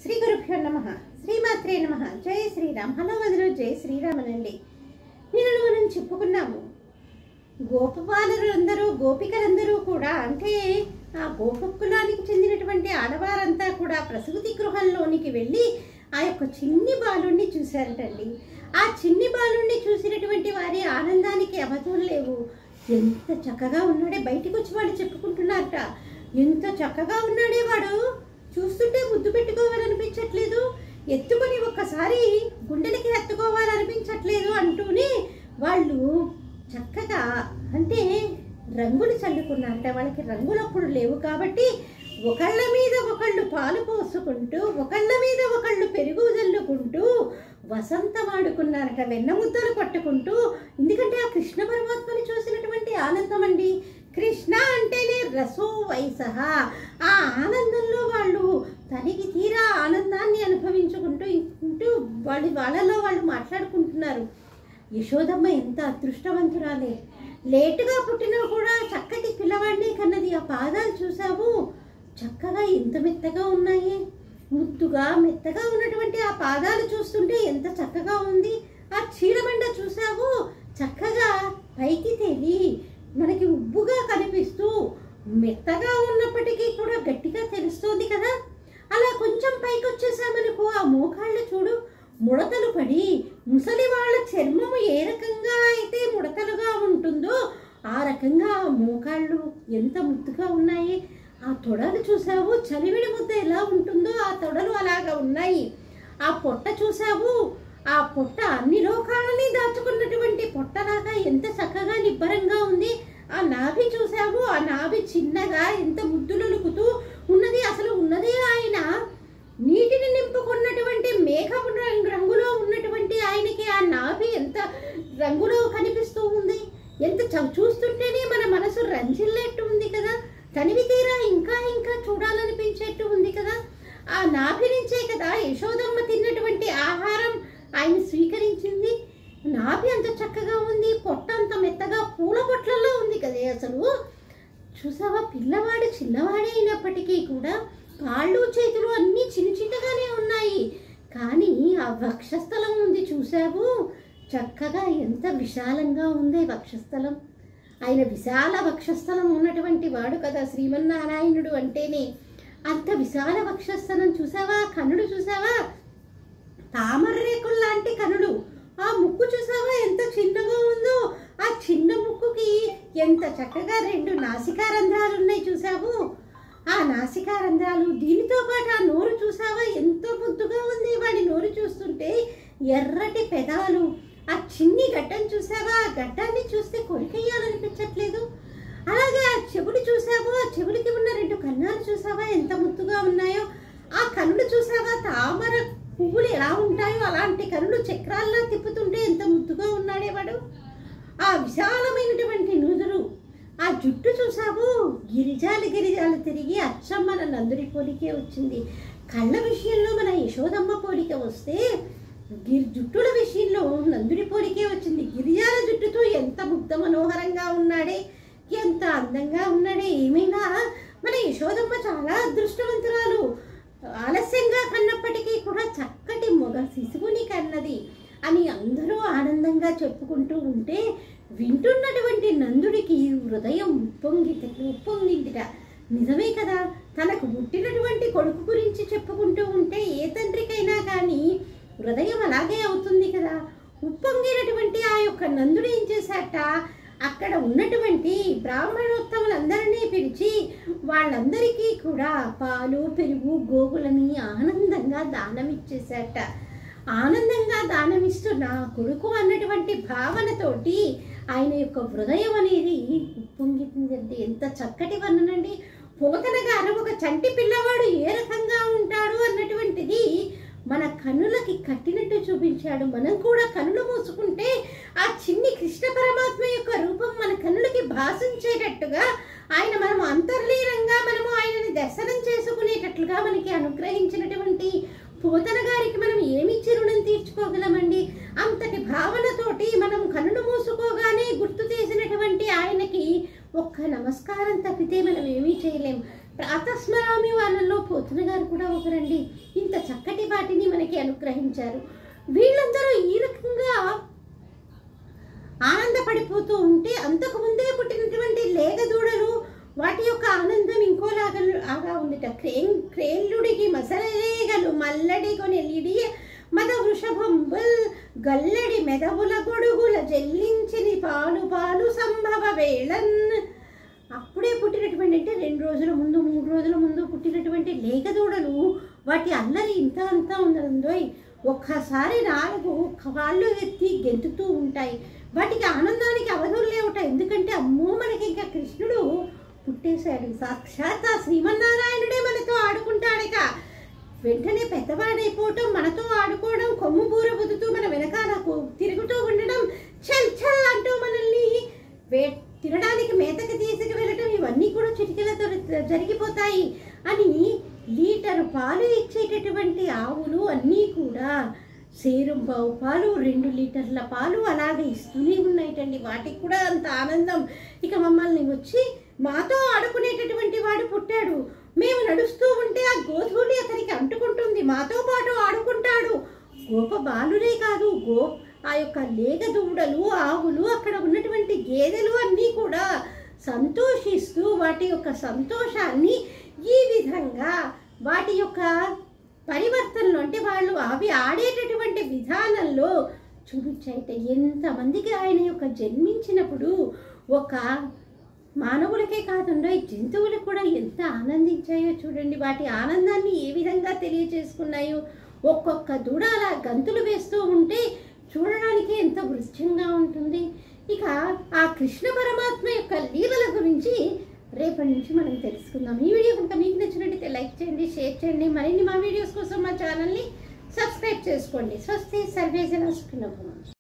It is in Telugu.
శ్రీ గురుభ్యో నమ శ్రీమాత్రే నమ జై శ్రీరామ్ హలో వదిలు జై శ్రీరామనండి నిన్న మనం చెప్పుకున్నాము గోపబాలురందరూ గోపికలందరూ కూడా అంటే ఆ గోపకులానికి చెందినటువంటి ఆడవారంతా కూడా ప్రసూతి గృహంలోనికి వెళ్ళి ఆ యొక్క చిన్ని బాలుణ్ణి చూశారటండి ఆ చిన్ని బాలుణ్ణి చూసినటువంటి వారి ఆనందానికి అవధులు లేవు ఎంత చక్కగా ఉన్నాడే బయటికి వచ్చి వాళ్ళు చెప్పుకుంటున్నారట ఎంత చక్కగా ఉన్నాడే వాడు చూస్తుంటే ముద్దు పెట్టుకోవాలనిపించట్లేదు ఎత్తుకొని ఒక్కసారి గుండెలకి ఎత్తుకోవాలనిపించట్లేదు అంటూనే వాళ్ళు చక్కగా అంటే రంగులు చల్లుకున్నారట వాళ్ళకి రంగులు అప్పుడు లేవు కాబట్టి ఒకళ్ళ మీద ఒకళ్ళు పాలు పోసుకుంటూ ఒకళ్ళ మీద ఒకళ్ళు పెరుగు జల్లుకుంటూ వసంతం ఆడుకున్నారట వెన్న ముద్దలు పట్టుకుంటూ ఎందుకంటే ఆ కృష్ణ పరమాత్మని చూసినటువంటి ఆనందం అండి కృష్ణ అంటేనే రసో వయసహ ఆ ఆనందంలో వాళ్ళు తనివి తీరా ఆనందాన్ని అనుభవించుకుంటూ ఇంటూ వాళ్ళు వాళ్ళలో వాళ్ళు మాట్లాడుకుంటున్నారు యశోదమ్మ ఎంత అదృష్టవంతురాలే లేటుగా పుట్టినా కూడా చక్కటి పిల్లవాడినే కన్నది ఆ పాదాలు చూసావు చక్కగా ఎంత మెత్తగా ఉన్నాయి ముద్దుగా మెత్తగా ఉన్నటువంటి ఆ పాదాలు చూస్తుంటే ఎంత చక్కగా ఉంది ఆ చీలమండ చూసావు చక్కగా పైకి తేలి మనకి ఉబ్బుగా కనిపిస్తూ మెత్తగా ఉన్నప్పటికీ కూడా గట్టిగా తెలుస్తోంది కదా అలా కొంచెం పైకి వచ్చేసామనుకో ఆ మోకాళ్ళు చూడు ముడతలు పడి ముసలి వాళ్ళ చర్మము ఏ రకంగా అయితే ముడతలుగా ఉంటుందో ఆ రకంగా ఆ మోకాళ్ళు ఎంత ముద్దుగా ఉన్నాయి ఆ తొడలు చూసావు చలివిడి ముద్ద ఎలా ఉంటుందో ఆ తొడలు అలాగా ఉన్నాయి ఆ పొట్ట చూసావు ఆ పొట్ట అన్ని లోకాలని దాచుకున్నటువంటి పొట్టలాగా ఎంత చక్కగా నిబ్బరంగా ఉంది ఆ నాభి చూసావు ఆ నాభి చిన్నగా ఎంత ముద్దులొలుకుతూ ఉన్నది అసలు ఉన్నదే ఆయన నీటిని నింపుకున్నటువంటి మేఘపు రంగు- రంగులో ఉన్నటువంటి ఆయనకి ఆ నాభి ఎంత రంగులో కనిపిస్తూ ఉంది ఎంత చ- చూస్తుంటేనే మన మనసు రంజిల్లేట్టు ఉంది కదా తనివి తీరా ఇంకా ఇంకా చూడాలనిపించేట్టు ఉంది కదా ఆ నాభి నుంచే కదా యశోదమ్మ తిన్నటువంటి ఆహారం ఆయన స్వీకరించింది నాభి అంత చక్కగా ఉంది పొట్ట అంత మెత్తగా పూల పొట్లలో ఉంది కదే అసలు చూసావా పిల్లవాడు చిన్నవాడే అయినప్పటికీ కూడా కాళ్ళు చేతులు అన్నీ చిన్న చిన్నగానే ఉన్నాయి కానీ ఆ వక్షస్థలం ఉంది చూసావు చక్కగా ఎంత విశాలంగా ఉంది వక్షస్థలం ఆయన విశాల వక్షస్థలం ఉన్నటువంటి వాడు కదా శ్రీమన్నారాయణుడు అంటేనే అంత విశాల వక్షస్థలం చూసావా కన్నుడు చూసావా తామర రేకులు లాంటి కనులు ఆ ముక్కు చూసావా ఎంత చిన్నగా ఉందో ఆ చిన్న ముక్కుకి ఎంత చక్కగా రెండు నాసికా రంధ్రాలు ఉన్నాయి చూసావు ఆ నాసికా రంధ్రాలు దీనితో పాటు ఆ నోరు చూసావా ఎంతో ముద్దుగా ఉంది వాడి నోరు చూస్తుంటే ఎర్రటి పెదాలు ఆ చిన్ని గడ్డం చూసావా ఆ గడ్డాన్ని చూస్తే కొరికెయ్యాలనిపించట్లేదు అలాగే ఆ చెవులు చూసావా ఆ చెవులకి ఉన్న రెండు కన్నాలు చూసావా ఎంత ముద్దుగా ఉన్నాయో ఆ కనులు చూసావా తామర పువ్వులు ఎలా ఉంటాయో అలాంటి కనులు చక్రాల్లా తిప్పుతుంటే ఎంత ముద్దుగా ఉన్నాడే వాడు ఆ విశాలమైనటువంటి నుదురు ఆ జుట్టు చూసావు గిరిజాలు గిరిజాలు తిరిగి అచ్చం మన నందుడి పోలికే వచ్చింది కళ్ళ విషయంలో మన యశోదమ్మ పోలిక వస్తే గిరి జుట్టుల విషయంలో నందుడి పోలికే వచ్చింది గిరిజాల జుట్టుతో ఎంత ముగ్ధ మనోహరంగా ఉన్నాడే ఎంత అందంగా ఉన్నాడే ఏమైనా మన యశోదమ్మ చాలా అదృష్టవంతురాలు ఆలస్యంగా కన్నప్పటికీ కూడా చక్కటి మొగ శిశువుని కన్నది అని అందరూ ఆనందంగా చెప్పుకుంటూ ఉంటే వింటున్నటువంటి నందుడికి హృదయం ఉప్పొంగి ఉప్పొంగిందిట నిజమే కదా తనకు పుట్టినటువంటి కొడుకు గురించి చెప్పుకుంటూ ఉంటే ఏ తండ్రికైనా కానీ హృదయం అలాగే అవుతుంది కదా ఉప్పొంగినటువంటి ఆ యొక్క నందుడు ఏం చేశాట అక్కడ ఉన్నటువంటి బ్రాహ్మణోత్తములందరినీ పిలిచి వాళ్ళందరికీ కూడా పాలు పెరుగు గోగులని ఆనందంగా దానం ఇచ్చేశాట ఆనందంగా దానమిస్తూ నా కొడుకు అన్నటువంటి భావనతోటి ఆయన యొక్క హృదయం అనేది ఉప్పొంగితుందండి ఎంత చక్కటి వర్ణనండి పోతన గారు ఒక చంటి పిల్లవాడు ఏ రకంగా ఉంటాడు అన్నటువంటిది మన కన్నులకి కట్టినట్టు చూపించాడు మనం కూడా కన్నులు మూసుకుంటే ఆ చిన్ని కృష్ణ పరమాత్మ యొక్క రూపం మన కన్నులకి భాషించేటట్టుగా ఆయన మనం అంతర్లీనంగా మనము ఆయనని దర్శనం చేసుకునేటట్లుగా మనకి అనుగ్రహించినటువంటి పోతన గారికి మనం ఏమిచ్చి రుణం తీర్చుకోగలమండి అంతటి భావనతోటి మనం కన్నులు మూసుకోగానే గుర్తు చేసినటువంటి ఆయనకి ఒక్క నమస్కారం తప్పితే మనం ఏమీ చేయలేం ప్రాతస్మరామి వాళ్ళల్లో పోతున గారు కూడా ఒకరండి ఇంత చక్కటి వాటిని మనకి అనుగ్రహించారు వీళ్ళందరూ ఈ రకంగా ఆనందపడిపోతూ ఉంటే అంతకు ముందే పుట్టినటువంటి లేగదూడలు వాటి యొక్క ఆనందం ఇంకోలాగా ఆగా ఉందిట క్రేన్ క్రేళ్ళుడికి మసలలేగలు మల్లడి కొనెలిడి మద వృషభంబుల్ గల్లడి మెదవుల గొడుగుల జల్లించిని పాలు పాలు సంభవ వేళన్ అప్పుడే పుట్టినటువంటి అంటే రెండు రోజుల ముందు మూడు రోజుల ముందు పుట్టినటువంటి లేగదూడలు వాటి అల్లరి ఇంత అంతా ఉన్నదందోయ్ ఒక్కసారి నాలుగు కాళ్ళు ఎత్తి గెంతుతూ ఉంటాయి వాటికి ఆనందానికి అవధులు లేవుట ఎందుకంటే అమ్మో మనకి ఇంకా కృష్ణుడు పుట్టేశాడు సాక్షాత్ ఆ శ్రీమన్నారాయణుడే మనతో ఆడుకుంటాడిక వెంటనే పెద్దవాడైపోవటం మనతో ఆడుకోవడం కొమ్ము బూర బుదుతూ మన వెనకాల కు- తిరుగుతూ ఉండడం చల్ చల్ అంటూ మనల్ని వే తినడానికి మేతకి తీసుకు వెళ్ళటం ఇవన్నీ కూడా చిటికెలతో జరిగిపోతాయి అని లీటరు పాలు ఇచ్చేటటువంటి ఆవులు అన్నీ కూడా సేరుంబావు పాలు రెండు లీటర్ల పాలు అలాగే ఇస్తూనే ఉన్నాయిటండి వాటికి కూడా అంత ఆనందం ఇక మమ్మల్ని వచ్చి మాతో ఆడుకునేటటువంటి వాడు పుట్టాడు మేము నడుస్తూ ఉంటే ఆ గోధూళి అతనికి అంటుకుంటుంది మాతో పాటు ఆడుకుంటాడు గోప బాలునే కాదు గో ఆ యొక్క లేగ దూడలు ఆవులు అక్కడ ఉన్నటువంటి గేదెలు అన్నీ కూడా సంతోషిస్తూ వాటి యొక్క సంతోషాన్ని ఈ విధంగా వాటి యొక్క పరివర్తనలో అంటే వాళ్ళు అవి ఆడేటటువంటి విధానంలో చూపించాయిట ఎంతమందికి ఆయన యొక్క జన్మించినప్పుడు ఒక మానవులకే కాకుండా ఈ జంతువులు కూడా ఎంత ఆనందించాయో చూడండి వాటి ఆనందాన్ని ఏ విధంగా తెలియజేసుకున్నాయో ఒక్కొక్క దూడ అలా గంతులు వేస్తూ ఉంటే చూడడానికి ఎంత వృత్యంగా ఉంటుంది ఇక ఆ కృష్ణ పరమాత్మ యొక్క లీలల గురించి రేపటి నుంచి మనం తెలుసుకుందాం ఈ వీడియో కనుక మీకు నచ్చినట్టయితే లైక్ చేయండి షేర్ చేయండి మరిన్ని మా వీడియోస్ కోసం మా ఛానల్ని సబ్స్క్రైబ్ చేసుకోండి స్వస్తి సర్వేజన సుఖినభవం